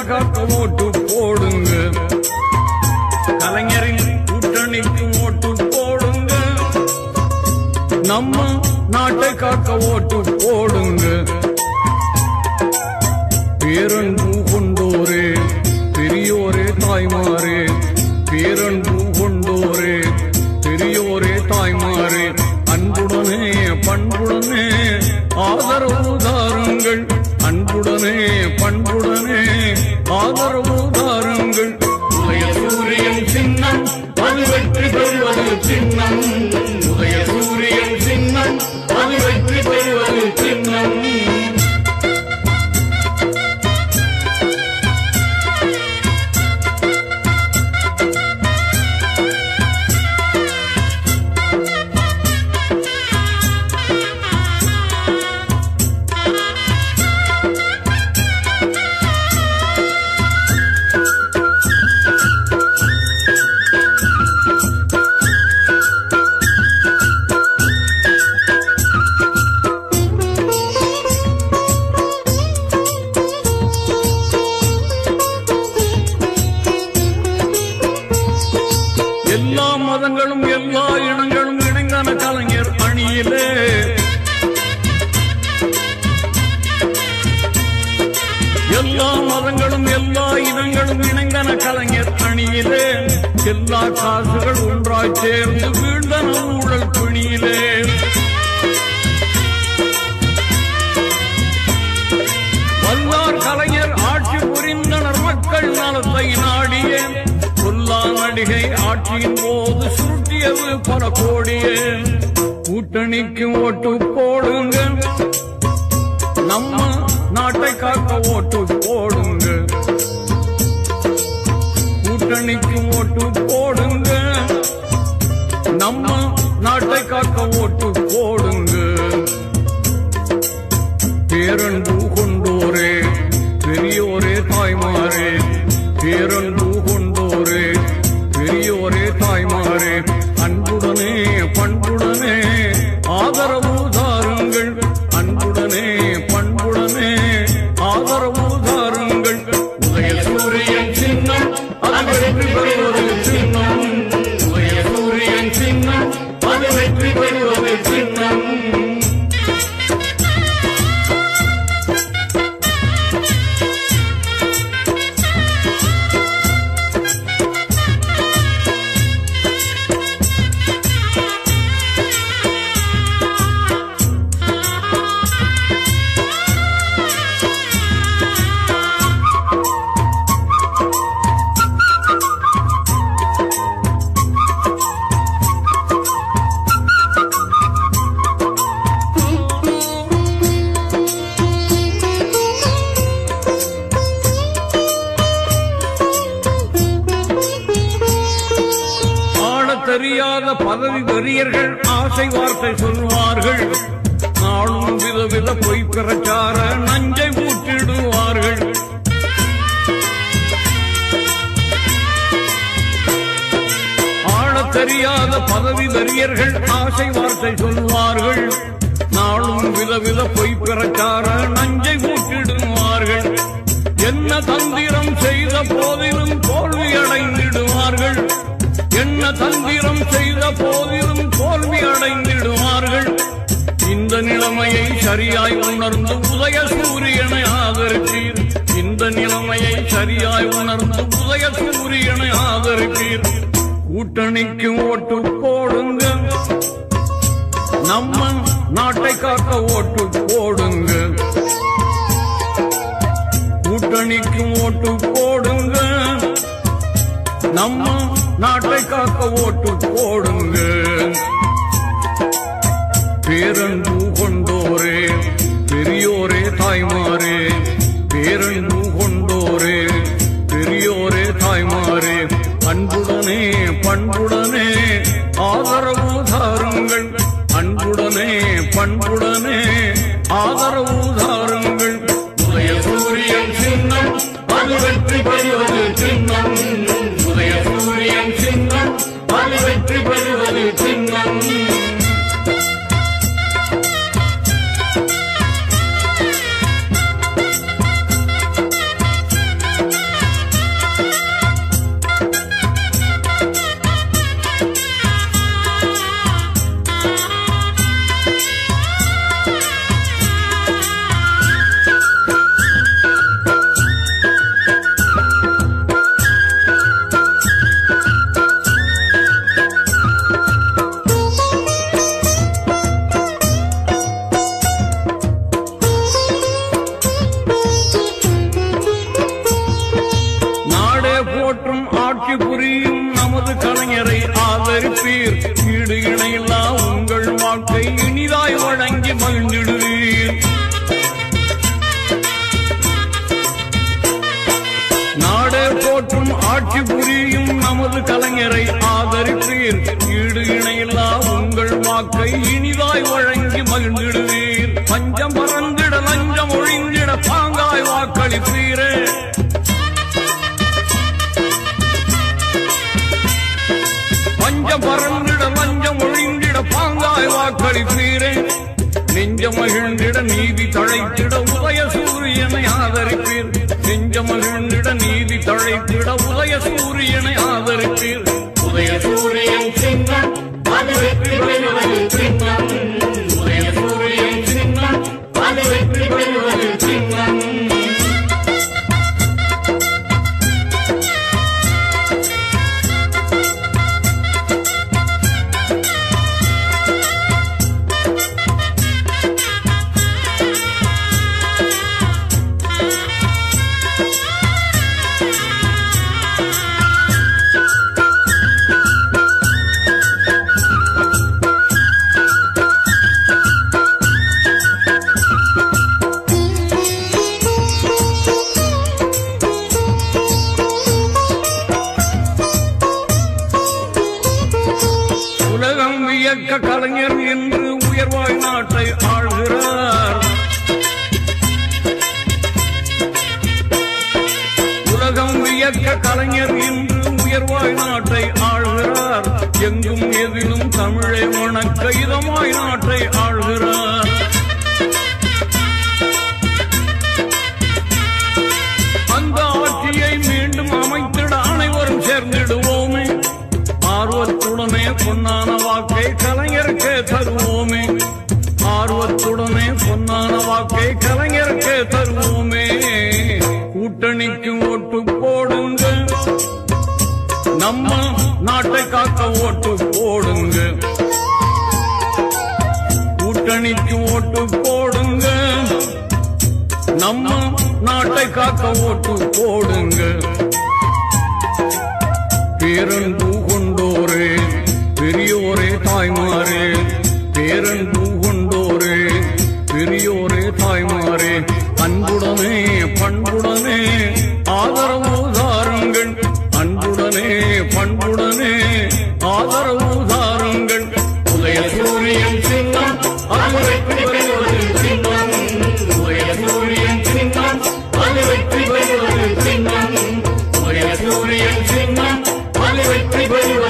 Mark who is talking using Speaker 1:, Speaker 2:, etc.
Speaker 1: காக்க ஓட்டு போடுங்க கலைஞரின் கூட்டணிக்கு ஓட்டு போடுங்க நம்ம நாட்டை காக்க ஓட்டு போடுங்க பேரன்பு கொண்டோரே பெரியோரே தாய்மாரே பேரன்பு கொண்டோரே பெரியோரே தாய்மாரே அன்புடனே பண்புடனே ஆதரவு தாருங்கள் அன்புடனே பண்புடனே ஆதரவு தாருங்கள் உதய சூரியன் சின்னம் அது வெற்றி பெறுவது சின்னம் உதய சூரியன் சின்னம் அது வெற்றி பெறுவது சின்னம் எல்லா மதங்களும் எல்லா இனங்களும் இணைந்தான கலைஞர் அணியிலே எல்லா மதங்களும் எல்லா இனங்களும் இணைந்தன கலைஞர் அணியிலே எல்லா காசுகள் ஒன்றாய் சேர்ந்து வீழ்ந்தன ஊழல் பிணியிலே வல்லார் கலைஞர் ஆட்சி புரிந்தனர் மக்கள் நலத்தை நாடிய சொல்லா நடிகை ஆட்சியின் போது சுருட்டியது பல கோடியே கூட்டணிக்கு ஓட்டு போடுங்க நம்ம நாட்டை காக்க ஓட்டு போடுங்க கூட்டணிக்கு ஓட்டு போடுங்க நம்ம நாட்டை காக்க ஓட்டு போடுங்க பேரன்பு கொண்டோரே பெரியோரே தாய்மாரே பேரன்பு கொண்டோரே பெரியோரே தாய்மாரே அன்புடனே பண்புடனே ஆதரவு தாருங்கள் அன்புடனே பண்புடனே ஆதரவு தாருங்கள் உதய சூரியன் சின்னம் அது வெற்றி பெறுவது சின்னம் உதய சூரியன் சின்னம் அது வெற்றி பெறுவது சின்னம் ஆளத் தெரியாத பதவி வெறியர்கள் ஆசை வார்த்தை சொல்வார்கள் நாளும் விதவித பொய் பிரச்சார நஞ்சை ஊற்றிடுவார்கள் ஆளத் தெரியாத பதவி வெறியர்கள் ஆசை வார்த்தை சொல்வார்கள் நாளும் விதவித பொய் பிரச்சார நஞ்சை ஊற்றிடுவார்கள் என்ன தந்திரம் செய்த போதிலும் தோல்வி அடைந்திடுவார்கள் என்ன தந்திரம் செய்த போதிலும் தோல்வி அடைந்திடுவார்கள் இந்த நிலைமையை சரியாய் உணர்ந்து உதய சூரியனை ஆதரித்தீர் இந்த நிலைமையை சரியாய் உணர்ந்து உதய சூரியனை ஆதரித்தீர் கூட்டணிக்கு ஓட்டு போடுங்க நம்ம நாட்டை காக்க ஓட்டு போடுங்க கூட்டணிக்கு ஓட்டு போடுங்க நம்ம நாட்டை காக்க ஓட்டு போடுங்க பேரன்பு கொண்டோரே பெரியோரே தாய்மாரே பேரன்பு கொண்டோரே பெரியோரே தாய்மாரே அன்புடனே பண்புடனே ஆதரவு தாருங்கள் அன்புடனே பண்புடனே ஆதரவு தாருங்கள் உதய சூரியன் சின்னம் அது வெற்றி பெறுவது சின்னம் உதய சூரியன் சின்னம் அது வெற்றி பெறுவது சின்னம் போற்றும் ஆட்சி புரியும் நமது கலைஞரை ஆதரிப்பீர் ஈடு இணையில்லா உங்கள் வாக்கை இனிதாய் வழங்கி மகிழ்ந்திடுவீர் நாடே போற்றும் ஆட்சி புரியும் நமது கலைஞரை ஆதரிப்பீர் ஈடு இணையில்லா உங்கள் வாக்கை இனிதாய் வழங்கி மகிழ்ந்திடுவீர் பஞ்சம் பறந்திட லஞ்சம் ஒழிந்திட பாங்காய் வாக்களிப்பீரே பஞ்சம் பறந்திட லஞ்சம் ஒழிந்திட பாங்காய் வாக்களிப்பீரே நெஞ்ச மகிழ்ந்திட நீதி தழைத்திட உதய சூரியனை ஆதரிப்பீர் நெஞ்ச மகிழ்ந்திட நீதி தழைத்திட உதய சூரியனை ஆதரிப்பீர் உதய சூரியன் சின்னம் அது வெற்றி பெறுவது சின்னம் உதய சூரியன் சின்னம் அது வெற்றி பெறுவது சின்னம் உலகம் வியக்க கலைஞர் என்று உயர்வாய் நாட்டை ஆள்கிறார் உலகம் வியக்க கலைஞர் என்று உயர்வாய் நாட்டை ஆள்கிறார் எங்கும் எதிலும் தமிழை வணக்க இதமாய் நாட்டை ஆள்கிறார் அந்த ஆட்சியை மீண்டும் அமைத்திட அனைவரும் சேர்ந்திடுவோமே ஆர்வத்துடனே பொன்னான வாக்கை கலைஞருக்கே தருவோமே ஆர்வத்துடனே பொன்னான வாக்கை கலைஞருக்கே தருவோமே கூட்டணிக்கு ஓட்டு போடுங்க நம்ம நாட்டை காக்க ஓட்டு போடுங்க கூட்டணிக்கு ஓட்டு போடுங்க நம்ம நாட்டை காக்க ஓட்டு போடுங்க பேரன்பு கொண்டோரே பெரியோரே தாய்மாரே பேரன்பு கொண்டோரே பெரியோரே தாய்மாரே அன்புடனே பண்புடனே ஆதரவு தாருங்கள் அன்புடனே பண்புடனே ஆதரவு தாருங்கள் உதய சூரியன் சின்னம் அது வெற்றி பெறுவது சின்னம் உதய சூரியன் சின்னம் அது வெற்றி பெறுவது சின்னம் உதய சூரியன் சின்னம் அது வெற்றி பெறுவது